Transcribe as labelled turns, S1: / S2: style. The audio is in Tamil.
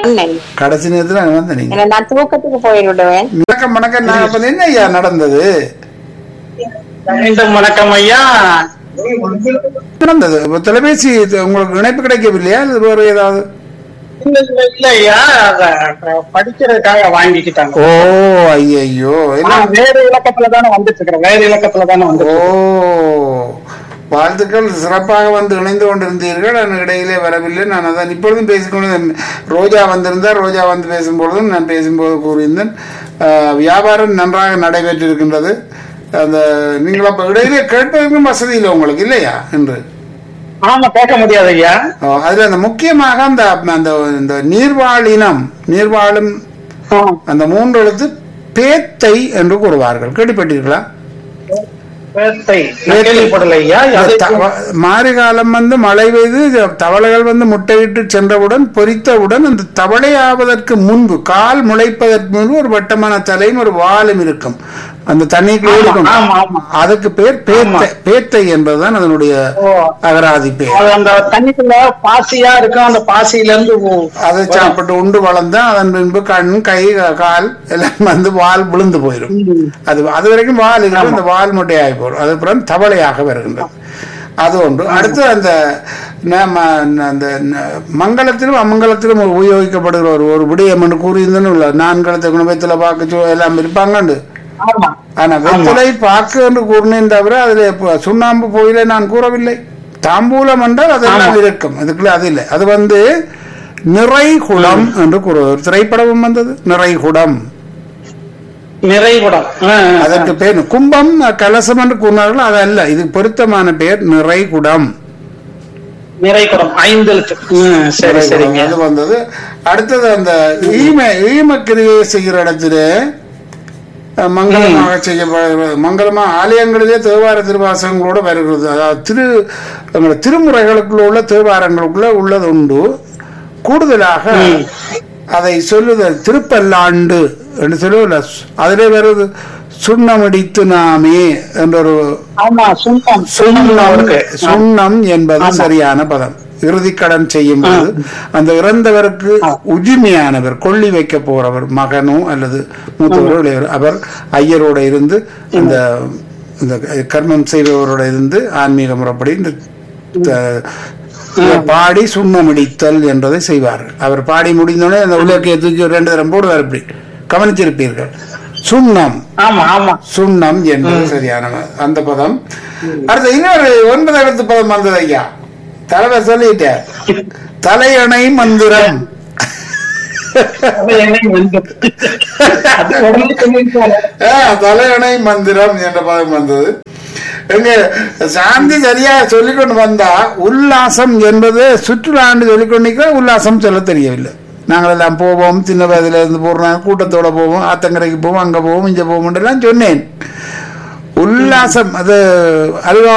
S1: வந்தேன்
S2: கடைசி நேரத்துல அங்க வந்த நீங்க
S1: ஏன்னா நான் தூக்கத்துக்கு போயிடுவேன்
S2: வணக்கம் வணக்கம் நான் அப்ப என்ன ஐயா நடந்தது
S3: மீண்டும் வணக்கம் ஐயா
S2: நடந்தது இப்ப தொலைபேசி இது உங்களுக்கு இணைப்பு கிடைக்கவில்லையா அல்லது வேறு ஏதாவது
S3: இல்ல இல்ல இல்ல ஐயா அத படிக்கிறதுக்காக வாங்கிக்கிட்டாங்க
S2: ஓ ஐயோ
S3: நான் வேற இலக்கத்துல தானே வந்துட்டு இருக்கிறேன் வேற இலக்கத்துல தானே வந்து
S2: ஓ வாழ்த்துக்கள் சிறப்பாக வந்து இணைந்து கொண்டிருந்தீர்கள் எனக்கு இடையிலே வரவில்லை நான் அதான் இப்பொழுதும் பேசிக்கொண்டு ரோஜா வந்திருந்தார் ரோஜா வந்து பேசும்பொழுதும் நான் பேசும்போது கூறியிருந்தேன் ஆஹ், வியாபாரம் நன்றாக நடைபெற்றிருக்கின்றது அந்த நீங்கள் அப்ப இடையிலே கேட்பதற்கும் வசதி இல்லை உங்களுக்கு இல்லையா என்று
S3: ஆமா கேட்க முடியாது ஐயா
S2: ஓ, அதுல அந்த முக்கியமாக அந்த அந்த இந்த நீர்வாழினம் நீர்வாழும்
S3: ஆ.
S2: அந்த மூன்று எழுத்து பேத்தை என்று கூறுவார்கள் கேள்விப்பட்டீர்களா
S3: பேத்தை நான் கேள்விப்படல ஐயா அது
S2: தவ- மாரிகாலம் வந்து மழை பெய்து இது தவளைகள் வந்து முட்டையிட்டு சென்றவுடன் பொரித்தவுடன் அந்த தவளை ஆவதற்கு முன்பு கால் முளைப்பதற்கு முன்பு ஒரு வட்டமான தலையும் ஒரு வாலும் இருக்கும் அந்த தண்ணிக்குள்ளே
S3: ஆமா,
S2: இருக்கும்
S3: ஆமா, ஆமா.
S2: அதுக்கு பேர் பேத்தை பேத்தை என்பதுதான் அதனுடைய
S3: ஓ.
S2: அகராதி பேர்
S3: அது அந்த தண்ணிக்குள்ள பாசியா இருக்கும் அந்த பாசியில இருந்து ஓ-
S2: அதை சாப்பிட்டு உண்டு வளர்ந்தா அதன் பின்பு கண் கை கால் எல்லாம் வந்து வால் விழுந்து போயிடும் அது அது வரைக்கும் வால் இருக்கும் அந்த வால் முட்டையாகி போடும் அதுக்கப்புறம் தவளையாக வருகின்றது அது ஒன்று அடுத்து அந்த நம்ம அந்த ந- மங்களத்திலும் அமங்கலத்திலும் உபயோகிக்கப்படுகிற ஒரு ஒரு விடயம் என்று கூறியிருந்தேன்னு உள்ள நான்கலத்தை குணபத்தில் பார்க்க எல்லாம் இருப்பாங்கண்டு
S3: ஆமா
S2: ஆனா வெத்தலை பாக்கு என்று கூறினேன் தவிர அதுல இப்ப சுண்ணாம்பு போயில நான் கூறவில்லை தாம்பூலம் என்றால் அதெல்லாம் இருக்கும் அதுக்குள்ள அது இல்லை அது வந்து நிறைகுடம் என்று கூறுவது ஒரு திரைப்படமும் வந்தது நிறைகுடம்
S3: நிறைகுடம் ஆ, ஆ, ஆ.
S2: அதற்கு பேர் கும்பம் கலசம் என்று கூறினார்கள் அது அல்ல இது பொருத்தமான பெயர் நிறைகுடம்
S3: நிறைகுடம் ஐந்து எழுத்து ம், சரி
S2: நிறைகுடம்.
S3: சரிங்க
S2: அது வந்தது அடுத்தது அந்த ஈம ஈமக்கிரியை செய்கிற இடத்திலே அஹ், மங்களமாக செய்யப்படுகிறது மங்களமா ஆலயங்களிலே தேவார திருவாசகங்களோட வருகிறது அதாவது திரு எங்களோட திருமுறைகளுக்குள்ள உள்ள தேவாரங்களுக்குள்ள உள்ளது உண்டு கூடுதலாக அதை சொல்லுதல் திருப்பல்லாண்டு என்று சொல்லுவதில்ல அதிலே வருது சுண்ணமடித்து நாமே என்ற ஒரு
S3: ஆமா சுண்ணம் சுண்ணம்
S2: சுண்ணம்
S3: இருக்கு
S2: சுண்ணம் என்பது சரியான பதம் இறுதிக்கடன் செய்யும் போது அந்த இறந்தவருக்கு உரிமையானவர் கொள்ளி வைக்க போறவர் மகனோ அல்லது மூத்தவரோ இளையவர் அவர் ஐயரோட இருந்து அந்த இந்த கர்மம் செய்பவரோட இருந்து ஆன்மீக முறைப்படி இந்த த- பாடி சுண்ணமிடித்தல் என்பதை செய்வார்கள் அவர் பாடி முடிந்தோடனே அந்த உலகை தூக்கி ஒரு ரெண்டு தரம் போடுவார் இப்படி கவனிச்சிருப்பீர்கள் சுண்ணம்
S3: ஆமா ஆமா
S2: சுண்ணம் என்பது சரியான அந்த பதம் அடுத்து இன்னொரு ஒன்பது எழுத்து பதம் வந்தது ஐயா தலைவர் சொல்லிட்டேன் தலையணை மந்திரம்
S3: அது என்னை வந்து- அது உடனே சொல்லிருக்காரு.
S2: ஆ, தலையணை மந்திரம் என்ற பதம் வந்தது எங்க சாந்தி சரியா சொல்லிக்கொண்டு வந்தா உல்லாசம் என்பது சுற்றுலாண்டு சொல்லிக்கொண்டிருக்கிற உல்லாசம் சொல்ல தெரியவில்லை நாங்கள் எல்லாம் போவோம் சின்ன வயதுல இருந்து போடுறோம் கூட்டத்தோட போவோம் ஆத்தங்கரைக்கு போவோம் அங்க போவோம் இங்க போவோம் எல்லாம் சொன்னேன் உல்லாசம் அது அல்வா